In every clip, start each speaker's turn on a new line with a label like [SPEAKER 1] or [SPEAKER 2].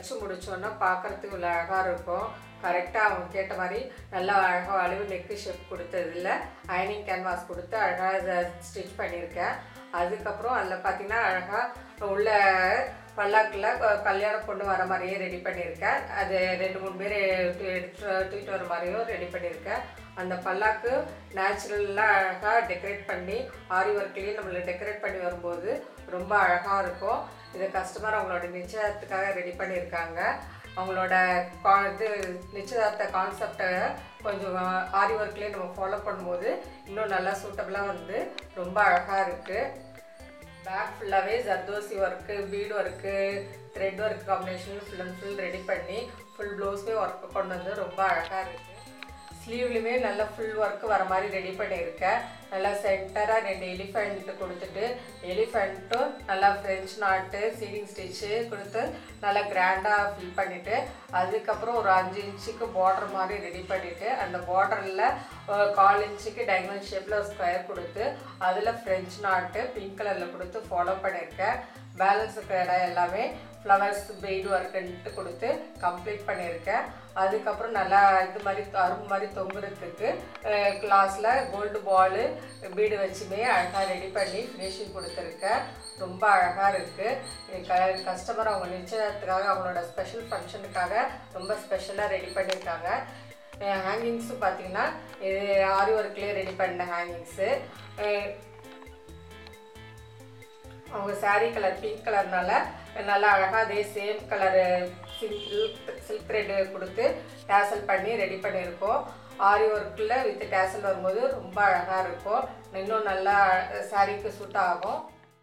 [SPEAKER 1] தைச்சு முடிச்சோன்னா பார்க்குறதுக்கு இவ்வளோ அழகாக இருக்கும் கரெக்டாக அவங்க கேட்ட மாதிரி நல்லா அழகாக அளவு நெக்கு ஷேப் கொடுத்ததில்ல அயனிங் கேன்வாஸ் கொடுத்து அழகாக ஸ்டிச் பண்ணியிருக்கேன் அதுக்கப்புறம் அதில் பார்த்தீங்கன்னா அழகாக உள்ள பல்லாக்கில் கல்யாண பொண்ணு வர மாதிரியே ரெடி பண்ணியிருக்கேன் அது ரெண்டு மூணு பேர் எடுத்து தூக்கிட்டு வர மாதிரியும் ரெடி பண்ணியிருக்கேன் அந்த பல்லாக்கு நேச்சுரலாக அழகாக டெக்கரேட் பண்ணி ஆரி ஒர்க்லேயும் நம்மளை டெக்கரேட் பண்ணி வரும்போது ரொம்ப அழகாக இருக்கும் இது கஸ்டமர் அவங்களோட நிச்சயத்துக்காக ரெடி பண்ணியிருக்காங்க அவங்களோட கா இது நிச்சயதார்த்த கான்செப்டை கொஞ்சம் ஆரி ஒர்க்லேயே நம்ம ஃபாலோ பண்ணும்போது இன்னும் நல்லா சூட்டபுளாக வந்து ரொம்ப அழகாக இருக்குது பேக் ஃபுல்லாகவே zardozi work bead work thread work combination full and full ready பண்ணி ஃபுல் ப்ளவுஸுமே ஒர்க் கொண்டு வந்து ரொம்ப அழகாக இருக்குது ஸ்லீவ்லையுமே நல்லா ஃபுல் ஒர்க் வர மாதிரி ரெடி பண்ணியிருக்கேன் நல்லா சென்டராக ரெண்டு எலிஃபெண்ட் கொடுத்துட்டு எலிஃபெண்ட்டும் நல்லா ஃப்ரெஞ்ச் நாட்டு சீலிங் ஸ்டிச்சு கொடுத்து நல்லா கிராண்டாக ஃபில் பண்ணிவிட்டு அதுக்கப்புறம் ஒரு அஞ்சு இன்ச்சுக்கு பார்டர் மாதிரி ரெடி பண்ணிவிட்டு அந்த பார்டரில் கால் இன்ச்சுக்கு டைமண்ட் ஷேப்பில் ஒரு ஸ்கொயர் கொடுத்து அதில் ஃப்ரெஞ்ச் நாட்டு பிங்க் கலரில் கொடுத்து ஃபாலோ பண்ணியிருக்கேன் பேலன்ஸ் இருக்கிற இடம் எல்லாமே ஃப்ளவர்ஸ் பெய்டு ஒர்க்குன்ட்டு கொடுத்து கம்ப்ளீட் பண்ணியிருக்கேன் அதுக்கப்புறம் நல்லா இது மாதிரி அரும்பு மாதிரி தொங்குறதுக்கு கிளாஸில் கோல்டு பாலு பீடு வச்சுமே அழகாக ரெடி பண்ணி ஃபினிஷிங் கொடுத்துருக்கேன் ரொம்ப அழகாக இருக்குது க கஸ்டமர் அவங்க நிச்சயத்துக்காக அவங்களோட ஸ்பெஷல் ஃபங்க்ஷனுக்காக ரொம்ப ஸ்பெஷலாக ரெடி பண்ணியிருக்காங்க ஹேங்கிங்ஸும் பார்த்தீங்கன்னா இது ஆரி ஒர்க்லேயே ரெடி பண்ண ஹேங்கிங்ஸு அவங்க saree கலர் பிங்க் கலர்னால நல்லா அழகாக அதே same colour silk silk thread கொடுத்து டேசல் பண்ணி ரெடி பண்ணியிருக்கோம் ஆரி ஒர்க்கில் வித் டேசல் வரும்போது ரொம்ப அழகாக இருக்கும் இன்னும் நல்லா சாரீக்கு சூட் ஆகும்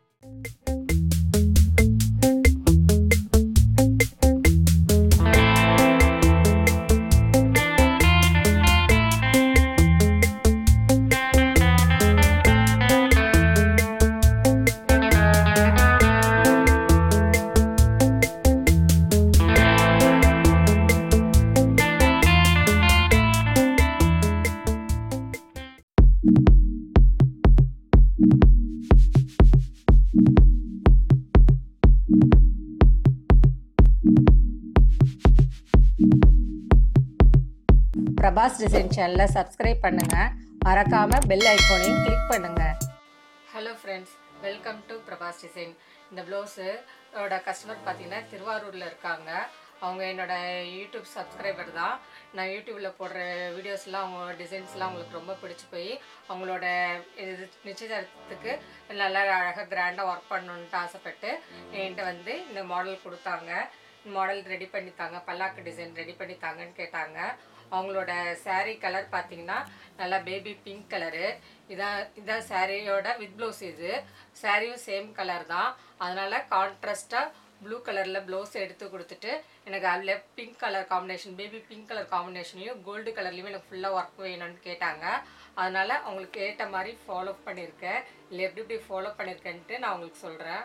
[SPEAKER 1] பிரபாஸ் டிசைன் சேனலை சப்ஸ்கிரைப் பண்ணுங்கள் மறக்காமல் பெல் ஐக்கோனையும் கிளிக் பண்ணுங்கள் hello friends welcome to Prabhas design இந்த ப்ளவுஸு ஓட கஸ்டமர் பார்த்தீங்கன்னா திருவாரூரில் இருக்காங்க அவங்க என்னோட யூடியூப் சப்ஸ்கிரைபர் தான் நான் யூடியூப்பில் போடுற வீடியோஸ்லாம் அவங்க டிசைன்ஸ்லாம் அவங்களுக்கு ரொம்ப பிடிச்சி போய் அவங்களோட இது நிச்சயதார்த்தத்துக்கு நல்லா அழகாக கிராண்டாக ஒர்க் பண்ணணுன்ட்டு ஆசைப்பட்டு என்கிட்ட வந்து இந்த மாடல் கொடுத்தாங்க மாடல் ரெடி பண்ணித்தாங்க பல்லாக்கு டிசைன் ரெடி பண்ணித்தாங்கன்னு கேட்டாங்க அவங்களோட saree கலர் பார்த்தீங்கன்னா நல்லா பேபி பிங்க் கலரு இதான் இதான் சாரியோட வித் ப்ளவுஸ் இது சாரியும் சேம் கலர் தான் அதனால் கான்ட்ராஸ்ட்டாக ப்ளூ கலரில் ப்ளவுஸ் எடுத்து கொடுத்துட்டு எனக்கு அதில் pink colour combination baby pink colour காம்பினேஷனையும் கோல்டு கலர்லேயும் எனக்கு ஃபுல்லாக ஒர்க் வேணும்னு கேட்டாங்க அதனால் அவங்களுக்கு ஏற்ற மாதிரி ஃபாலோ பண்ணியிருக்கேன் இல்லை எப்படி எப்படி ஃபாலோ பண்ணியிருக்கேன்ட்டு நான் உங்களுக்கு சொல்கிறேன்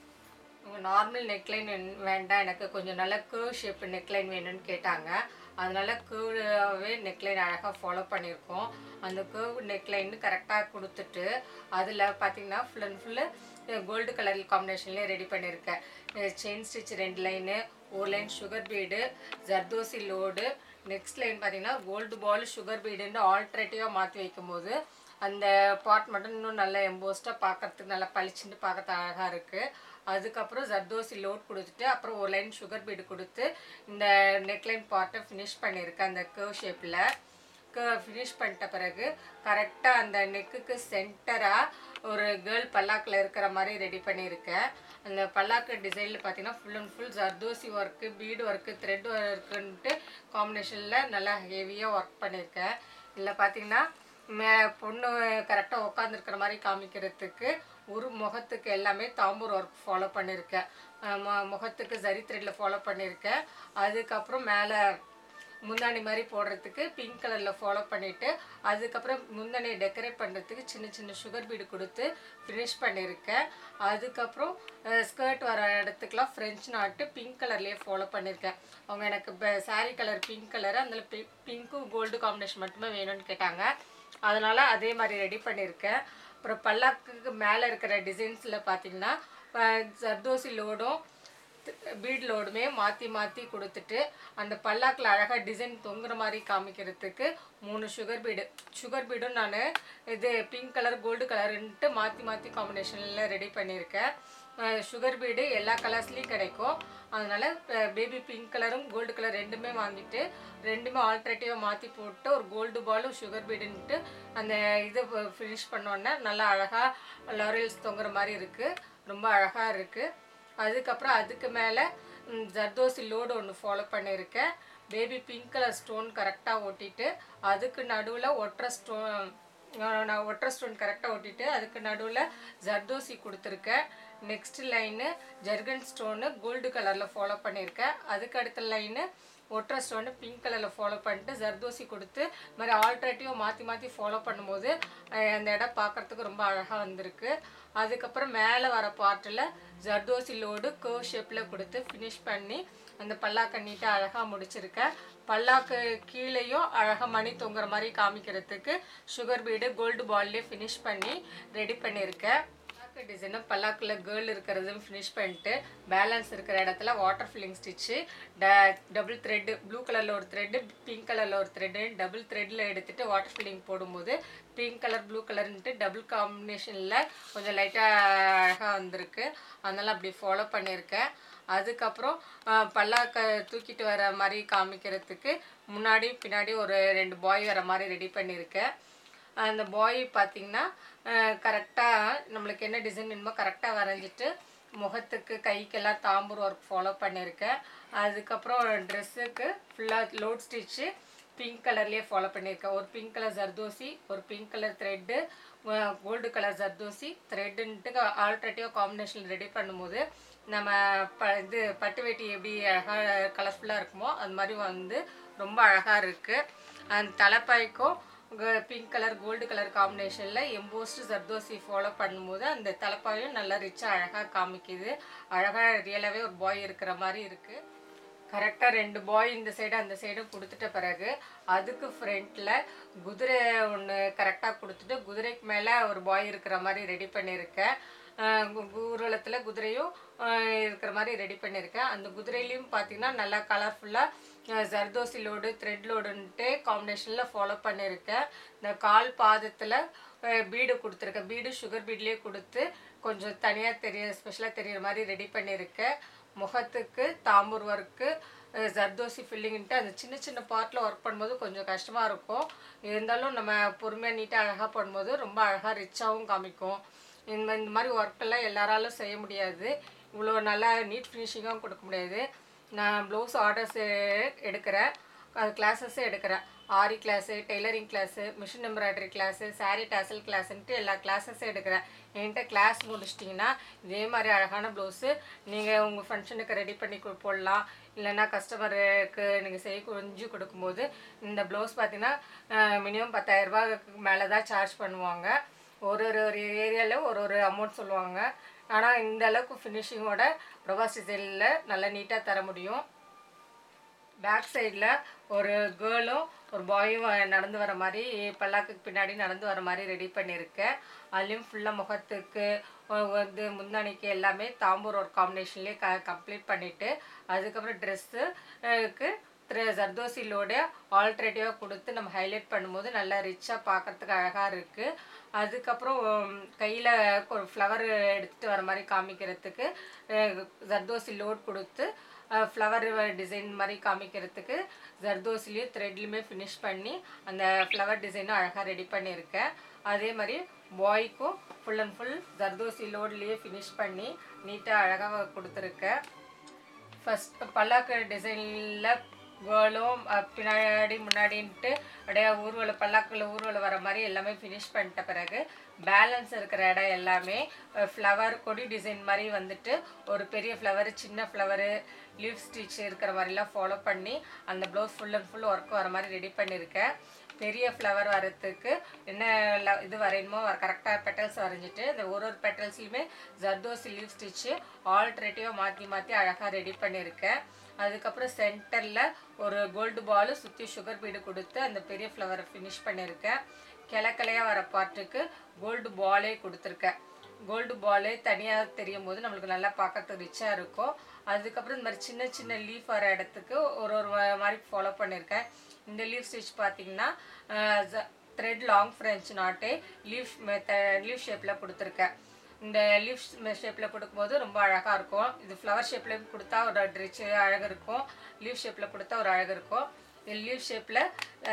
[SPEAKER 1] உங்கள் நார்மல் நெக்லைன் வேண்டாம் எனக்கு கொஞ்சம் நல்ல கேர்வ் ஷேப் நெக்லைன் வேணும்னு கேட்டாங்க அதனால கேர்வாகவே நெக்லைன் அழகாக ஃபாலோ பண்ணியிருக்கோம் அந்த கேர்வ் நெக்லைன் கரெக்டாக கொடுத்துட்டு அதில் பார்த்தீங்கன்னா full and full gold colour காம்பினேஷன்லேயே ரெடி பண்ணியிருக்கேன் செயின் ஸ்டிச் ரெண்டு லைனு ஒரு line sugar bead zardozi load next line பார்த்தீங்கன்னா கோல்டு பால் சுகர் பீடுன்னு ஆல்ட்ரேட்டிவாக மாற்றி வைக்கும்போது அந்த பாட் மட்டும் இன்னும் நல்லா எம்போஸ்டாக பார்க்கறதுக்கு நல்லா பளிச்சுன்னு பார்க்கறது அழகாக இருக்குது அதுக்கப்புறம் ஜர்தோசி லோட் கொடுத்துட்டு அப்புறம் ஒரு லைன் சுகர் பீடு கொடுத்து இந்த நெக்லைன் பார்ட்டை ஃபினிஷ் பண்ணியிருக்கேன் அந்த கர்வ் ஷேப்பில் க ஃபினிஷ் பண்ணிட்ட பிறகு கரெக்டாக அந்த நெக்குக்கு சென்டராக ஒரு கேர்ள் பல்லாக்கில் இருக்கிற மாதிரி ரெடி பண்ணியிருக்கேன் அந்த பல்லாக்கு டிசைனில் பார்த்தீங்கன்னா full and full zardozi work bead work thread ஒர்க்குன்ட்டு காம்பினேஷனில் நல்லா ஹெவியாக ஒர்க் பண்ணியிருக்கேன் இதில் பார்த்தீங்கன்னா மே பொண்ணு கரெக்டாக உட்காந்துருக்கிற மாதிரி காமிக்கிறதுக்கு ஒரு முகத்துக்கு எல்லாமே தாம்பூர் ஒர்க் ஃபாலோ பண்ணியிருக்கேன் அஹ் மு- முகத்துக்கு ஜரி த்ரெட்டில் ஃபாலோ பண்ணியிருக்கேன் அதுக்கப்புறம் மேலே முந்தாணி மாதிரி போடுறதுக்கு பிங்க் கலரில் ஃபாலோ பண்ணிவிட்டு அதுக்கப்புறம் முந்தானியை டெக்கரேட் பண்ணுறதுக்கு சின்ன சின்ன சுகர் பீடு கொடுத்து ஃபினிஷ் பண்ணியிருக்கேன் அதுக்கப்புறம் ஸ்கர்ட் வர இடத்துக்குலாம் ஃப்ரெஞ்ச் நாட்டு பிங்க் கலர்லேயே ஃபாலோ பண்ணியிருக்கேன் அவங்க எனக்கு saree கலர் பிங்க் கலர் அதில் பி பிங்க்கும் கோல்டு காம்பினேஷன் மட்டுமே வேணும்னு கேட்டாங்க அதனால் அதே மாதிரி ரெடி பண்ணியிருக்கேன் அப்புறம் பல்லாக்குக்கு மேலே இருக்கிற டிசைன்ஸில் பார்த்தீங்கன்னா அஹ் ஜர்தோசி லோடும் பீட் லோடுமே மாற்றி மாற்றி கொடுத்துட்டு அந்த பல்லாக்கில் அழகாக டிசைன் தொங்குற மாதிரி காமிக்கிறதுக்கு மூணு சுகர் பீடு சுகர் பீடும் நான் இது பிங்க் கலர் கோல்டு கலருன்ட்டு மாற்றி மாற்றி காம்பினேஷனில் ரெடி பண்ணியிருக்கேன் சுகர் பீடு எல்லா கலர்ஸ்லேயும் கிடைக்கும் அதனால் பேபி பிங்க் கலரும் கோல்டு கலர் ரெண்டுமே வாங்கிட்டு ரெண்டுமே ஆல்ட்ரேட்டிவாக மாற்றி போட்டு ஒரு கோல்டு பாலும் சுகர் பீடுன்ட்டு அந்த இது ஃபினிஷ் பண்ணோன்னே நல்லா அழகாக லாரியல்ஸ் தொங்குற மாதிரி இருக்குது ரொம்ப அழகாக இருக்குது அதுக்கப்புறம் அதுக்கு மேலே ஜர்தோசி லோடு ஒன்று ஃபாலோ பண்ணியிருக்கேன் பேபி பிங்க் கலர் ஸ்டோன் கரெக்டாக ஒட்டிட்டு அதுக்கு நடுவில் ஒற்றை ஸ்டோன் நான் ஒற்றை ஸ்டோன் கரெக்டாக ஒட்டிட்டு அதுக்கு நடுவில் ஜர்தோசி கொடுத்துருக்கேன் next line zircon stone gold கலரில் ஃபாலோ பண்ணியிருக்கேன் அதுக்கு அடுத்த லைனு ஒற்றை ஸ்டோனு பிங்க் கலரில் ஃபாலோ பண்ணிட்டு ஜர்தோசி கொடுத்து இது மாதிரி ஆல்ட்ரேட்டிவாக மாற்றி மாற்றி ஃபாலோ பண்ணும்போது அஹ், அந்த இடம் பார்க்குறதுக்கு ரொம்ப அழகாக வந்திருக்கு அதுக்கப்புறம் மேலே வர பார்ட்டில் ஜர்தோசி லோடு கர்வ் ஷேப்பில் கொடுத்து ஃபினிஷ் பண்ணி அந்த பல்லாக்கை நீட்டாக அழகாக முடிச்சிருக்கேன் பல்லாக்கு கீழேயும் அழகாக மணி தொங்குற மாதிரி காமிக்கிறதுக்கு சுகர் பீடு கோல்டு பால்லே ஃபினிஷ் பண்ணி ரெடி பண்ணியிருக்கேன் பல்லாக்கு டிசைனும் பல்லாக்கில் கேர்ள் இருக்கிறதும் ஃபினிஷ் பண்ணிட்டு பேலன்ஸ் இருக்கிற இடத்துல water filling stitch double thread blue கலரில் ஒரு த்ரெட்டு பிங்க் கலரில் ஒரு த்ரெட்டு டபுள் த்ரெட்டில் எடுத்துட்டு வாட்டர் ஃபில்லிங் போடும்போது பிங்க் கலர் ப்ளூ கலர்ன்ட்டு டபுள் காம்பினேஷனில் கொஞ்சம் லைட்டாக அழகாக வந்திருக்கு அதனால் அப்படி ஃபாலோ பண்ணியிருக்கேன் அதுக்கப்புறம் அஹ், பல்லாக்க தூக்கிட்டு வர மாதிரி காமிக்கிறதுக்கு முன்னாடி பின்னாடி ஒரு ரெண்டு பாய் வர மாதிரி ரெடி பண்ணியிருக்கேன் அந்த பாய் பார்த்தீங்கன்னா கரெக்டாக நம்மளுக்கு என்ன டிசைன் வேணுமோ கரெக்டாக வரைஞ்சிட்டு முகத்துக்கு கைக்கெல்லாம் தாம்பூர் ஒர்க் ஃபாலோ பண்ணியிருக்கேன் அதுக்கப்புறம் ட்ரெஸ்ஸுக்கு ஃபுல்லாக லோட் ஸ்டிச்சு பிங்க் கலர்லேயே ஃபாலோ பண்ணியிருக்கேன் ஒரு பிங்க் கலர் ஜர்தோசி ஒரு pink colour thread gold colour zardozi த்ரெட்டுன்ட்டு ஆல்ட்ரேட்டிவ் காம்பினேஷன் ரெடி பண்ணும்போது நம்ம ப இது பட்டு வேட்டி எப்படி அழகாக கலர்ஃபுல்லாக இருக்குமோ அது மாதிரி வந்து ரொம்ப அழகாக இருக்குது அந்த தலைப்பாய்க்கும் பிங்க் கலர் கோல்டு கலர் காம்பினேஷனில் எம்போஸ்டு ஜர்தோசி ஃபாலோ பண்ணும்போது அந்த தலைப்பாயும் நல்லா ரிச்சாக அழகாக காமிக்குது அழகாக ரியலாகவே ஒரு பாய் இருக்கிற மாதிரி இருக்குது கரெக்டாக ரெண்டு பாய் இந்த சைடு அந்த சைடும் கொடுத்துட்ட பிறகு அதுக்கு ஃப்ரண்ட்டில் குதிரை ஒன்று கரெக்டாக கொடுத்துட்டு குதிரைக்கு மேலே ஒரு பாய் இருக்கிற மாதிரி ரெடி பண்ணியிருக்கேன் அஹ் கு- ஊர்வலத்தில் குதிரையும் அஹ் இருக்கிற மாதிரி ரெடி பண்ணியிருக்கேன் அந்த குதிரையிலையும் பார்த்தீங்கன்னா நல்லா கலர்ஃபுல்லாக ஜர்தோசி லோடு த்ரெட் லோடுன்ட்டு காம்பினேஷனில் ஃபாலோ பண்ணியிருக்கேன் இந்த கால் பாதத்தில் பீடு கொடுத்துருக்கேன் பீடு சுகர் பீட்லேயே கொடுத்து கொஞ்சம் தனியாக தெரிய ஸ்பெஷலாக தெரியுற மாதிரி ரெடி பண்ணியிருக்கேன் முகத்துக்கு தாம்பூர் ஒர்க்கு ஜர்தோசி ஃபில்லிங்ன்ட்டு அந்த சின்ன சின்ன பார்ட்டில் ஒர்க் பண்ணும்போது கொஞ்சம் கஷ்டமாக இருக்கும் இருந்தாலும் நம்ம பொறுமையாக நீட்டாக அழகாக பண்ணும்போது ரொம்ப அழகாக ரிச்சாகவும் காமிக்கும் இந்த இந்த மாதிரி ஒர்க்கெல்லாம் எல்லாராலும் செய்ய முடியாது இவ்வளோ நல்லா நீட் ஃபினிஷிங்காகவும் கொடுக்க முடியாது நான் ப்ளவுஸ் ஆர்டர்ஸ் எடுக்கிறேன் அது கிளாஸஸும் எடுக்கிறேன் aari class tailoring class machine embroidery class saree tassel கிளாஸுன்ட்டு எல்லா கிளாஸஸும் எடுக்கிறேன் என்கிட்ட கிளாஸ் முடிச்சிட்டிங்கன்னா இதே மாதிரி அழகான ப்ளவுஸு நீங்கள் உங்கள் ஃபங்க்ஷனுக்கு ரெடி பண்ணி கு- போடலாம் இல்லைன்னா கஸ்டமருக்கு நீங்கள் செய்ய கொஞ்சம் கொடுக்கும்போது இந்த ப்ளவுஸ் பார்த்தீங்கன்னா மினிமம் பத்தாயிரரூபாய்க்கு மேலே தான் சார்ஜ் பண்ணுவாங்க ஒரு ஒரு ஒரு ஏரியாவில் ஒரு ஒரு அமௌண்ட் சொல்லுவாங்க ஆனால் இந்த அளவுக்கு ஃபினிஷிங்கோட பிரபாஸ் டிசைனில் நல்லா நீட்டாக தர முடியும் பேக் சைடில் ஒரு கேர்ளும் ஒரு பாயும் நடந்து வர மாதிரி பல்லாக்குக்கு பின்னாடி நடந்து வர மாதிரி ரெடி பண்ணியிருக்கேன் அதுலேயும் ஃபுல்லாக முகத்துக்கு ஒ- வந்து முந்தானிக்கு எல்லாமே தாம்பூர் ஒரு காம்பினேஷன்லேயே க கம்ப்ளீட் பண்ணிவிட்டு அதுக்கப்புறம் ட்ரெஸ்ஸுக்கு த்ரெ ஜர்தோசிலோட ஆல்ட்ரேட்டிவாக கொடுத்து நம்ம ஹைலைட் பண்ணும்போது நல்லா ரிச்சாக பார்க்கறதுக்கு அழகாக இருக்குது அதுக்கப்புறம் கையில் ஒரு ஃப்ளவர் எடுத்துகிட்டு வர மாதிரி காமிக்கிறதுக்கு அஹ், ஜர்தோசி லோட் கொடுத்து ஃப்ளவர் டிசைன் மாதிரி காமிக்கிறதுக்கு ஜர்தோசிலையும் த்ரெட்லையுமே ஃபினிஷ் பண்ணி அந்த ஃப்ளவர் டிசைனும் அழகாக ரெடி பண்ணியிருக்கேன் அதே மாதிரி பாய்க்கும் ஃபுல் அண்ட் ஃபுல் ஜர்தோசி லோட்லேயே ஃபினிஷ் பண்ணி நீட்டாக அழகாக கொடுத்துருக்கேன் ஃபஸ்ட் பல்லாக்கு டிசைனில் கேர்ளும் பின்னாடி முன்னாடின்ட்டு அப்படியே ஊர்வல பல்லாக்கில் ஊர்வலம் வர மாதிரி எல்லாமே ஃபினிஷ் பண்ணிட்ட பிறகு பேலன்ஸ் இருக்கிற இடம் எல்லாமே ஃப்ளவர் கொடி டிசைன் மாதிரி வந்துட்டு ஒரு பெரிய ஃப்ளவர் சின்ன ஃப்ளவரு லீவ் ஸ்டிச் இருக்கிற மாதிரிலாம் ஃபாலோ பண்ணி அந்த blouse full and full work வர மாதிரி ரெடி பண்ணியிருக்கேன் பெரிய ஃப்ளவர் வரத்துக்கு என்ன ல- இது வரையணுமோ கரெக்டாக பெட்டல்ஸ் வரைஞ்சிட்டு இந்த ஒரு ஒரு பெட்டல்ஸ்லையுமே ஜர்தோசி லீவ் ஸ்டிச்சு ஆல்ட்ரேட்டிவாக மாற்றி மாற்றி அழகாக ரெடி பண்ணியிருக்கேன் அதுக்கப்புறம் சென்டரில் ஒரு கோல்டு பால் சுற்றி சுகர் பீடு கொடுத்து அந்த பெரிய ஃப்ளவரை ஃபினிஷ் பண்ணியிருக்கேன் கிளக்கிளையாக வர பார்ட்டுக்கு கோல்டு பாலே கொடுத்துருக்கேன் கோல்டு பாலு தனியாக தெரியும் போது நம்மளுக்கு நல்லா பார்க்கறதுக்கு ரிச்சாக இருக்கும் அதுக்கப்புறம் இந்த மாதிரி சின்ன சின்ன லீஃப் வர இடத்துக்கு ஒரு ஒரு வ- மாதிரி ஃபாலோ பண்ணியிருக்கேன் இந்த லீஃப் ஸ்டிச் பார்த்தீங்கன்னா thread long French knot leaf leaf ஷேப்பில் கொடுத்துருக்கேன் இந்த லீஃப் ஷேப்பில் கொடுக்கும்போது ரொம்ப அழகாக இருக்கும் இது ஃப்ளவர் ஷேப்லேயும் கொடுத்தா ஒரு ரிச் அழகு இருக்கும் லீஃப் ஷேப்பில் கொடுத்தா ஒரு அழகு இருக்கும் இது லீஃப் ஷேப்பில்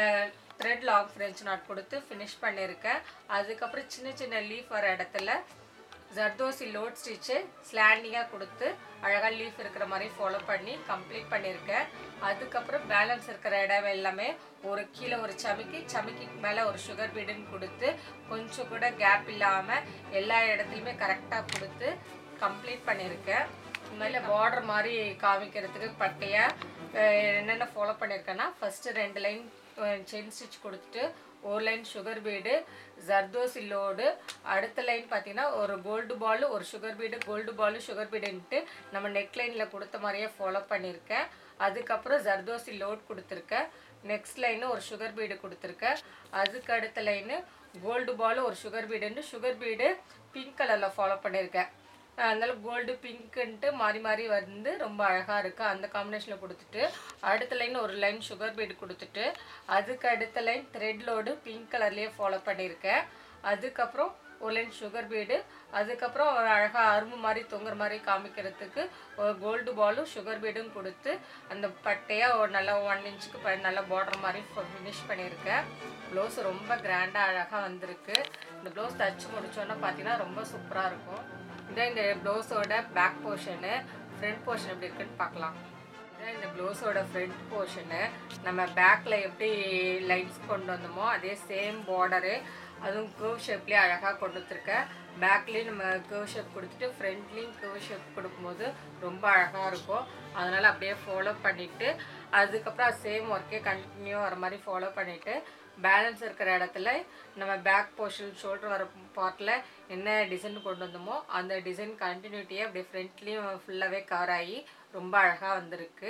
[SPEAKER 1] த்ரெட் லாங் ஃப்ரெஞ்ச் நாட் கொடுத்து ஃபினிஷ் பண்ணியிருக்கேன் அதுக்கப்புறம் சின்ன சின்ன லீஃப் வர இடத்துல ஜர்தோசி லோட் ஸ்டிச்சு ஸ்லாண்டிங்காக கொடுத்து அழகாக லீஃப் இருக்கிற மாதிரி ஃபாலோ பண்ணி கம்ப்ளீட் பண்ணியிருக்கேன் அதுக்கப்புறம் பேலன்ஸ் இருக்கிற இடம் எல்லாமே ஒரு கீழே ஒரு சமிக்கி சமிக்கிக்கு மேலே ஒரு சுகர் பீடுன்னு கொடுத்து கொஞ்சம் கூட கேப் இல்லாமல் எல்லா இடத்துலையுமே கரெக்டாக கொடுத்து கம்ப்ளீட் பண்ணியிருக்கேன் மேலே பார்டர் மாதிரி காமிக்கிறதுக்கு பட்டையாக என்னென்ன ஃபாலோ பண்ணியிருக்கேன்னா ஃபஸ்ட்டு ரெண்டு லைன் செயின் ஸ்டிச் கொடுத்துட்டு ஒரு line sugar bead zardozi load அடுத்த லைன் பார்த்தீங்கன்னா ஒரு கோல்டு பால் ஒரு sugar bead gold ball sugar பீடுன்ட்டு நம்ம நெக் லைனில் கொடுத்த மாதிரியே ஃபாலோ பண்ணியிருக்கேன் அதுக்கப்புறம் ஜர்தோசி லோட் கொடுத்துருக்கேன் நெக்ஸ்ட் லைனு ஒரு சுகர் பீடு கொடுத்துருக்கேன் அதுக்கு அடுத்த லைனு கோல்டு பால் ஒரு சுகர் பீடுன்ட்டு சுகர் பீடு பிங்க் கலரில் ஃபாலோ பண்ணியிருக்கேன் அதனால கோல்டு பிங்க்குன்ட்டு மாறி மாறி வந்து ரொம்ப அழகாக இருக்குது அந்த காம்பினேஷனில் கொடுத்துட்டு அடுத்த லைன் ஒரு லைன் சுகர் பீடு கொடுத்துட்டு அதுக்கு அடுத்த லைன் த்ரெட் லோடு பிங்க் கலர்லேயே ஃபாலோ பண்ணியிருக்கேன் அதுக்கப்புறம் ஒரு லைன் சுகர் பீடு அதுக்கப்புறம் ஒரு அழகாக அரும்பு மாதிரி தொங்குற மாதிரி காமிக்கிறதுக்கு ஒரு கோல்டு பாலும் சுகர் பீடும் கொடுத்து அந்த பட்டையாக ஒரு நல்லா ஒன் இன்ச்சுக்கு ப நல்லா பார்டர் மாதிரி ஃபினிஷ் பண்ணியிருக்கேன் ப்ளவுஸ் ரொம்ப கிராண்டாக அழகாக வந்திருக்கு இந்த ப்ளவுஸ் தச்சு முடிச்சோன்னா பார்த்தீங்கன்னா ரொம்ப சூப்பராக இருக்கும் இதான் இந்த ப்ளவுஸோட பேக் போர்ஷனு ஃப்ரண்ட் போர்ஷன் எப்படி இருக்குன்னு பார்க்கலாம் இதான் இந்த ப்ளவுஸோட ஃப்ரண்ட் போர்ஷனு நம்ம பேக்கில் எப்படி லைன்ஸ் கொண்டு வந்தோமோ அதே சேம் பார்டரு அதுவும் கர்வ் ஷேப்லேயே அழகாக கொண்டு வந்துருக்கேன் பேக்லேயும் நம்ம கர்வ் ஷேப் கொடுத்துட்டு ஃப்ரண்ட்லேயும் கர்வ் ஷேப் கொடுக்கும்போது ரொம்ப அழகாக இருக்கும் அதனால் அப்படியே ஃபாலோ பண்ணிவிட்டு அதுக்கப்புறம் சேம் ஒர்க்கே கண்டினியூ வர மாதிரி ஃபாலோ பண்ணிவிட்டு பேலன்ஸ் இருக்கிற இடத்துல நம்ம பேக் போர்ஷன் ஷோல்டர் வர பார்ட்டில் என்ன டிசைன் கொண்டு வந்தோமோ அந்த டிசைன் கண்டினியூட்டியே அப்படியே ஃப்ரண்ட்லேயும் ஃபுல்லாகவே கவர் ஆகி ரொம்ப அழகாக வந்திருக்கு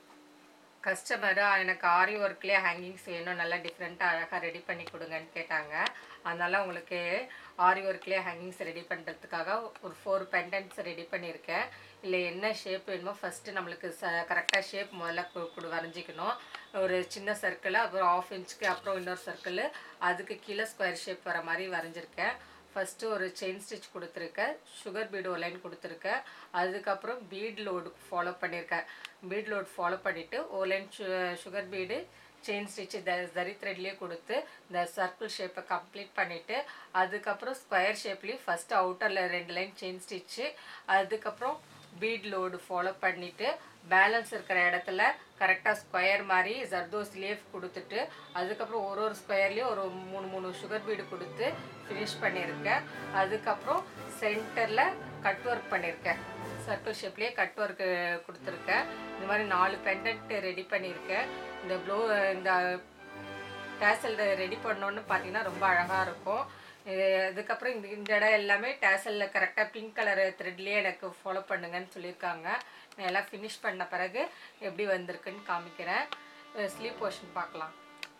[SPEAKER 1] கஸ்டமரு எனக்கு ஆரி ஒர்க்லேயே ஹேங்கிங்ஸ் வேணும் நல்லா டிஃப்ரெண்ட்டாக அழகாக ரெடி பண்ணி கொடுங்கன்னு கேட்டாங்க அதனால் உங்களுக்கு ஆரி ஒர்க்லேயே ஹேங்கிங்ஸ் ரெடி பண்ணுறதுக்காக ஒரு ஃபோர் பெண்டன்ட்ஸ் ரெடி பண்ணியிருக்கேன் இல்லை என்ன ஷேப் வேணுமோ ஃபஸ்ட்டு நம்மளுக்கு ச கரெக்டாக ஷேப் முதல்ல கு கொடு வரைஞ்சிக்கணும் ஒரு சின்ன சர்க்கிள் அப்புறம் ஆஃப் இன்ச்சுக்கு அப்புறம் இன்னொரு சர்க்கிள் அதுக்கு கீழே ஸ்கொயர் ஷேப் வர மாதிரி வரைஞ்சிருக்கேன் ஃபஸ்ட்டு ஒரு செயின் ஸ்டிச் கொடுத்துருக்கேன் சுகர் பீடு ஒரு லைன் கொடுத்துருக்கேன் அதுக்கப்புறம் பீட் லோடு ஃபாலோ பண்ணியிருக்கேன் பீட் லோட் ஃபாலோ பண்ணிவிட்டு ஒரு லைன் சு sugar bead chain stitch the zari த்ரெட்லேயே கொடுத்து இந்த சர்க்கிள் ஷேப்பை கம்ப்ளீட் பண்ணிவிட்டு அதுக்கப்புறம் ஸ்கொயர் ஷேப்லேயும் ஃபஸ்ட்டு அவுட்டரில் ரெண்டு லைன் செயின் ஸ்டிச்சு அதுக்கப்புறம் பீட் லோடு ஃபாலோ பண்ணிவிட்டு பேலன்ஸ் இருக்கிற இடத்துல கரெக்டாக ஸ்கொயர் மாதிரி ஜர்தோஸ் லீஃப் கொடுத்துட்டு அதுக்கப்புறம் ஒரு ஒரு ஸ்கொயர்லேயும் ஒரு மூணு மூணு சுகர் பீடு கொடுத்து ஃபினிஷ் பண்ணியிருக்கேன் அதுக்கப்புறம் சென்டரில் கட் ஒர்க் பண்ணியிருக்கேன் சர்க்கிள் ஷேப்லேயே கட் ஒர்க்கு கொடுத்துருக்கேன் இந்த மாதிரி நாலு பெண்டன்ட் ரெடி பண்ணியிருக்கேன் இந்த ப்ளோ இந்த டேசல் ரெடி பண்ணோன்னு பார்த்தீங்கன்னா ரொம்ப அழகாக இருக்கும் இது அதுக்கப்புறம் இந்த இந்த இடம் எல்லாமே டேசலில் கரெக்டாக பிங்க் கலர் த்ரெட்லேயே எனக்கு ஃபாலோ பண்ணுங்கன்னு சொல்லியிருக்காங்க நான் எல்லாம் ஃபினிஷ் பண்ண பிறகு எப்படி வந்திருக்குன்னு காமிக்கிறேன் ஸ்லீவ் போர்ஷன் பார்க்கலாம்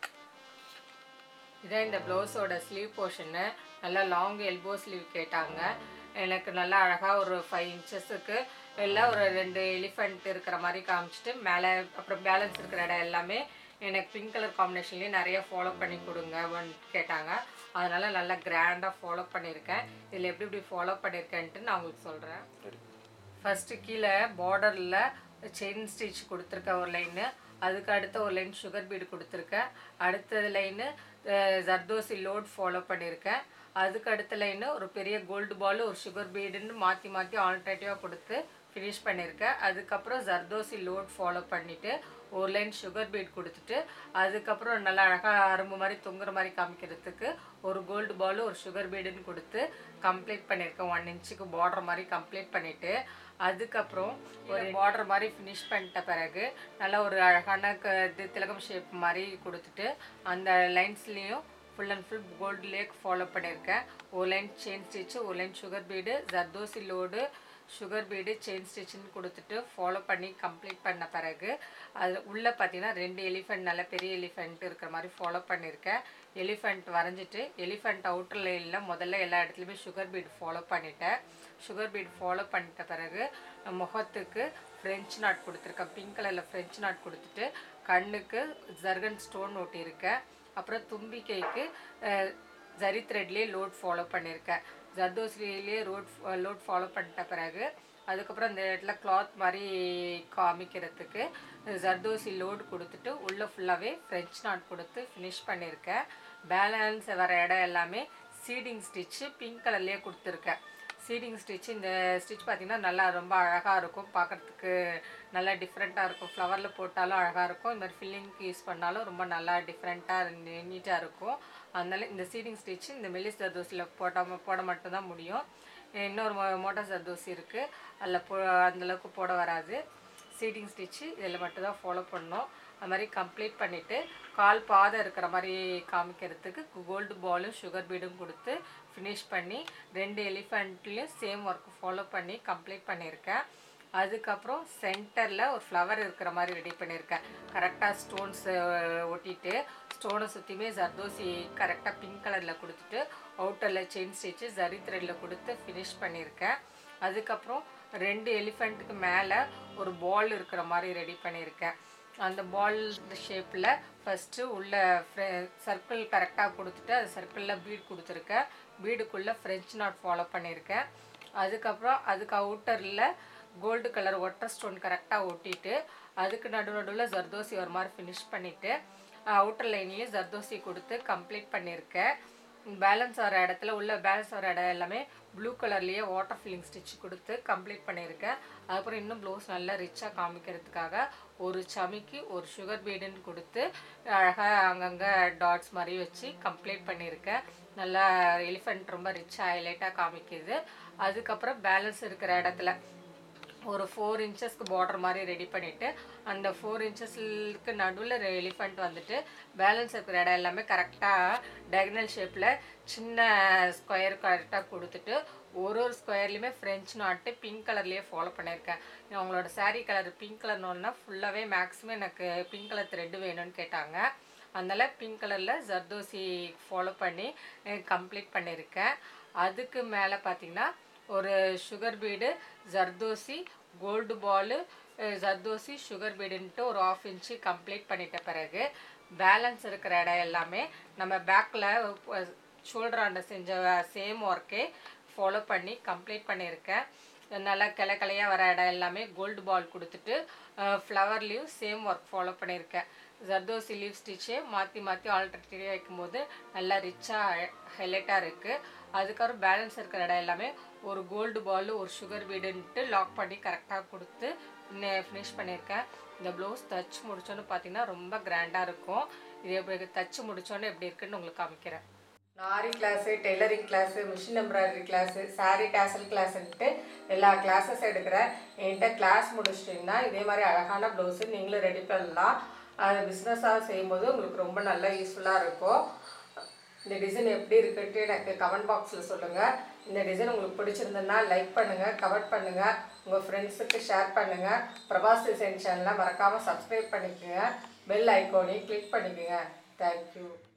[SPEAKER 1] இதான் இந்த ப்ளவுஸோட ஸ்லீவ் போர்ஷனு நல்லா லாங் எல்போ ஸ்லீவ் கேட்டாங்க எனக்கு நல்லா அழகாக ஒரு ஃபைவ் இன்ச்சஸுக்கு எல்லாம் ஒரு ரெண்டு எலிஃபண்ட் இருக்கிற மாதிரி காமிச்சிட்டு மேலே அப்புறம் பேலன்ஸ் இருக்கிற இடம் எல்லாமே எனக்கு பிங்க் கலர் காம்பினேஷன்லேயே நிறைய ஃபாலோ பண்ணி கொடுங்க கேட்டாங்க அதனால் நல்லா கிராண்டாக ஃபாலோ பண்ணியிருக்கேன் இதில் எப்படி எப்படி ஃபாலோ பண்ணியிருக்கேன்ட்டு நான் உங்களுக்கு சொல்கிறேன் ஃபஸ்ட்டு கீழே பார்டரில் செயின் ஸ்டிச் கொடுத்துருக்க ஒரு லைனு அதுக்கு அடுத்த ஒரு லைன் சுகர் பீடு கொடுத்துருக்கேன் அடுத்தது லைனு ஜர்தோசி லோட் ஃபாலோ பண்ணியிருக்கேன் அதுக்கு அடுத்த லைனு ஒரு பெரிய கோல்டு பால் ஒரு சுகர் பீடுன்னு மாற்றி மாற்றி ஆல்டர்னேட்டிவாக கொடுத்து ஃபினிஷ் பண்ணியிருக்கேன் அதுக்கப்புறம் ஜர்தோசி லோட் ஃபாலோ பண்ணிவிட்டு ஒரு லைன் சுகர் பீட் கொடுத்துட்டு அதுக்கப்புறம் நல்லா அழகாக அரும்பு மாதிரி தொங்குற மாதிரி காமிக்கிறதுக்கு ஒரு கோல்டு பால் ஒரு சுகர் பீடுன்னு கொடுத்து கம்ப்ளீட் பண்ணியிருக்கேன் ஒன் இன்ச்சுக்கு பார்டர் மாதிரி கம்ப்ளீட் பண்ணிவிட்டு அதுக்கப்புறம் ஒரு பார்டர் மாதிரி ஃபினிஷ் பண்ணிட்ட பிறகு நல்லா ஒரு அழகான க இது திலகம் ஷேப் மாதிரி கொடுத்துட்டு அந்த லைன்ஸ்லேயும் ஃபுல் அண்ட் ஃபுல் கோல்டு லேக் ஃபாலோ பண்ணியிருக்கேன் ஒரு லைன் செயின் ஸ்டிச்சு ஒரு line sugar bead zardozi load sugar bead chain ஸ்டிச்சின்னு கொடுத்துட்டு ஃபாலோ பண்ணி கம்ப்ளீட் பண்ண பிறகு அது உள்ளே பார்த்தீங்கன்னா ரெண்டு எலிஃபெண்ட் நல்ல பெரிய எலிஃபெண்ட் இருக்கிற மாதிரி ஃபாலோ பண்ணியிருக்கேன் எலிஃபெண்ட் வரைஞ்சிட்டு எலிஃபெண்ட் அவுட்டர் லைனில் முதல்ல எல்லா இடத்துலையுமே சுகர் பீட் ஃபாலோ பண்ணிட்டேன் சுகர் பீட் ஃபாலோ பண்ணிட்ட பிறகு முகத்துக்கு ஃப்ரெஞ்ச் நாட் கொடுத்துருக்கேன் பிங்க் கலரில் ஃப்ரெஞ்ச் நாட் கொடுத்துட்டு கண்ணுக்கு ஜர்கன் ஸ்டோன் ஒட்டியிருக்கேன் அப்புறம் தும்பிக்கைக்கு அஹ், ஜரி த்ரெட்லேயே லோட் ஃபாலோ பண்ணியிருக்கேன் ஜர்தோஸ்ரியிலே ரோட் லோட் ஃபாலோ பண்ணிட்ட பிறகு அதுக்கப்புறம் இந்த இடத்துல கிளாத் மாதிரி காமிக்கிறதுக்கு ஜர்தோசி லோடு கொடுத்துட்டு உள்ளே ஃபுல்லாகவே ஃப்ரெஞ்ச் நாட் கொடுத்து ஃபினிஷ் பண்ணியிருக்கேன் பேலன்ஸ் வர இடம் எல்லாமே சீடிங் ஸ்டிச்சு பிங்க் கலர்லேயே கொடுத்துருக்கேன் சீடிங் ஸ்டிச் இந்த ஸ்டிச் பார்த்திங்கன்னா நல்லா ரொம்ப அழகாக இருக்கும் பார்க்குறதுக்கு நல்லா டிஃப்ரெண்ட்டாக இருக்கும் ஃப்ளவரில் போட்டாலும் அழகாக இருக்கும் இந்த மாதிரி ஃபில்லிங்க்கு யூஸ் பண்ணாலும் ரொம்ப நல்லா டிஃப்ரெண்ட்டாக நீட்டாக இருக்கும் அதனால இந்த சீடிங் ஸ்டிச் இந்த மெல்லிஸ் ஜர்தோசியில் போட்டால் போட மட்டும்தான் முடியும் இன்னொரு மோ மோட்டார் ஜர்தோசி இருக்குது அதில் போ அந்தளவுக்கு போட வராது சீடிங் ஸ்டிச்சு இதில் மட்டும்தான் ஃபாலோ பண்ணணும் அது மாதிரி கம்ப்ளீட் பண்ணிவிட்டு கால் பாதம் இருக்கிற மாதிரி காமிக்கிறதுக்கு கோல்டு பாலும் சுகர் பீடும் கொடுத்து ஃபினிஷ் பண்ணி ரெண்டு எலிஃபண்ட்லேயும் சேம் ஒர்க் ஃபாலோ பண்ணி கம்ப்ளீட் பண்ணியிருக்கேன் அதுக்கப்புறம் சென்டரில் ஒரு ஃப்ளவர் இருக்கிற மாதிரி ரெடி பண்ணியிருக்கேன் கரெக்டாக ஸ்டோன்ஸ் ஒட்டிட்டு ஸ்டோனை சுற்றியுமே ஜர்தோசி கரெக்டாக பிங்க் கலரில் கொடுத்துட்டு அவுட்டரில் செயின் ஸ்டிச்சு ஜரி த்ரெட்டில் கொடுத்து ஃபினிஷ் பண்ணியிருக்கேன் அதுக்கப்புறம் ரெண்டு எலிஃபண்ட்டுக்கு மேலே ஒரு பால் இருக்கிற மாதிரி ரெடி பண்ணியிருக்கேன் அந்த பால் ஷேப்பில் ஃபஸ்ட்டு உள்ள சர்க்கிள் கரெக்டாக கொடுத்துட்டு அது சர்க்கிளில் பீட் கொடுத்துருக்கேன் பீடுக்குள்ளே ஃப்ரெஞ்ச் நாட் ஃபாலோ பண்ணியிருக்கேன் அதுக்கப்புறம் அதுக்கு அவுட்டரில் கோல்டு கலர் ஒட்டர் ஸ்டோன் கரெக்டாக ஒட்டிட்டு அதுக்கு நடு நடுவில் ஜர்தோசி ஒரு மாதிரி ஃபினிஷ் பண்ணிவிட்டு அவுட்டர் லைன்லேயும் ஜர்தோசி கொடுத்து கம்ப்ளீட் பண்ணியிருக்கேன் பேலன்ஸ் வர இடத்துல உள்ள பேலன்ஸ் வர இடம் எல்லாமே ப்ளூ கலர்லேயே வாட்டர் ஃபில்லிங் ஸ்டிச் கொடுத்து கம்ப்ளீட் பண்ணியிருக்கேன் அதுக்கப்புறம் இன்னும் ப்ளவுஸ் நல்லா ரிச்சாக காமிக்கிறதுக்காக ஒரு சமிக்கு ஒரு சுகர் பீடுன்னு கொடுத்து அழகாக அங்கங்கே டாட்ஸ் மாதிரி வச்சு கம்ப்ளீட் பண்ணியிருக்கேன் நல்லா எலிஃபெண்ட் ரொம்ப ரிச்சாக ஹைலைட்டாக காமிக்குது அதுக்கப்புறம் பேலன்ஸ் இருக்கிற இடத்துல ஒரு ஃபோர் இன்ச்சஸ்க்கு பார்டர் மாதிரி ரெடி பண்ணிவிட்டு அந்த ஃபோர் இன்ச்சஸ்க்கு நடுவில் எலிஃபண்ட் வந்துட்டு பேலன்ஸ் இருக்கிற இடம் எல்லாமே கரெக்டாக டயகனல் ஷேப்பில் சின்ன ஸ்கொயர் கரெக்டாக கொடுத்துட்டு ஒரு ஒரு ஸ்கொயர்லேயுமே ஃப்ரெஞ்ச் நாட்டு பிங்க் கலர்லேயே ஃபாலோ பண்ணியிருக்கேன் அவங்களோட saree கலர் பிங்க் கலர்னோன்னா ஃபுல்லாகவே மேக்ஸிமம் எனக்கு பிங்க் கலர் த்ரெட்டு வேணும்னு கேட்டாங்க அதனால் பிங்க் கலரில் ஜர்தோசி ஃபாலோ பண்ணி கம்ப்ளீட் பண்ணியிருக்கேன் அதுக்கு மேலே பார்த்தீங்கன்னா ஒரு sugar bead zardozi gold ball zardozi sugar பீடுன்ட்டு ஒரு ஆஃப் இன்ச்சு கம்ப்ளீட் பண்ணிட்ட பிறகு பேலன்ஸ் இருக்கிற இடம் எல்லாமே நம்ம பேக்கில் ஷோல்டர் ஆண்ட செஞ்ச சேம் ஒர்க்கே ஃபாலோ பண்ணி கம்ப்ளீட் பண்ணியிருக்கேன் நல்லா கிளை கிளையாக வர இடம் எல்லாமே கோல்டு பால் கொடுத்துட்டு ஃப்ளவர்லேயும் சேம் ஒர்க் ஃபாலோ பண்ணியிருக்கேன் ஜர்தோசி லீவ் ஸ்டிச்சே மாற்றி மாற்றி ஆல்டர்னேட்டிவாக வைக்கும்போது நல்லா ரிச்சாக ஹைலைட்டாக இருக்குது அதுக்கப்புறம் பேலன்ஸ் இருக்கிற இடம் எல்லாமே ஒரு கோல்டு பால் ஒரு சுகர் பீடுன்ட்டு லாக் பண்ணி கரெக்டாக கொடுத்து ஃபினிஷ் பண்ணியிருக்கேன் இந்த ப்ளவுஸ் தச்சு முடிச்சோன்னு பார்த்தீங்கன்னா ரொம்ப கிராண்டாக இருக்கும் இது எப்படி தச்சு முடிச்சோன்னே எப்படி இருக்குன்னு உங்களுக்கு காமிக்கிறேன் நாரி class tailoring class machine embroidery class sari tassel கிளாஸுன்ட்டு எல்லா கிளாஸஸ் எடுக்கிறேன் என்கிட்ட கிளாஸ் முடிச்சிட்டிங்கன்னா இதே மாதிரி அழகான ப்ளவுஸு நீங்களும் ரெடி பண்ணலாம் அது பிஸ்னஸாக செய்யும்போது உங்களுக்கு ரொம்ப நல்லா யூஸ்ஃபுல்லாக இருக்கும் இந்த டிசைன் எப்படி இருக்குன்ட்டு எனக்கு கமெண்ட் பாக்ஸில் சொல்லுங்கள் இந்த டிசைன் உங்களுக்கு பிடிச்சிருந்ததுன்னா லைக் பண்ணுங்கள் கமெண்ட் பண்ணுங்கள் உங்கள் ஃப்ரெண்ட்ஸுக்கு ஷேர் பண்ணுங்கள் பிரபாஸ் டிசைன் சேனலை மறக்காமல் சப்ஸ்கிரைப் பண்ணிக்கோங்க பெல் ஐக்கோனையும் கிளிக் பண்ணிக்கோங்க தேங்க்யூ